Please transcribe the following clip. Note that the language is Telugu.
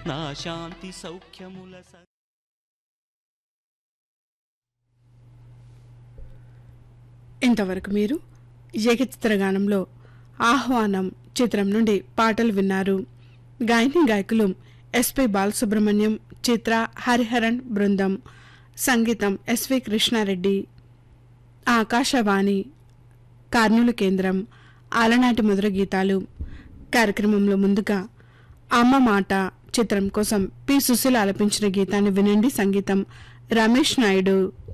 నా శాంతి సౌఖ్యముల స- ఇంతవరకు మీరు ఏకచిత్రగానంలో ఆహ్వానం చిత్రం నుండి పాటలు విన్నారు గాయని గాయకులు ఎస్పి బాలసుబ్రహ్మణ్యం చిత్ర హరిహరన్ బృందం సంగీతం ఎస్వి కృష్ణారెడ్డి ఆకాశవాణి కర్నూలు కేంద్రం అలనాటి మధుర గీతాలు కార్యక్రమంలో ముందుగా అమ్మ మాట చిత్రం కోసం పి సుశీల ఆలపించిన గీతాన్ని వినండి సంగీతం రమేష్ నాయుడు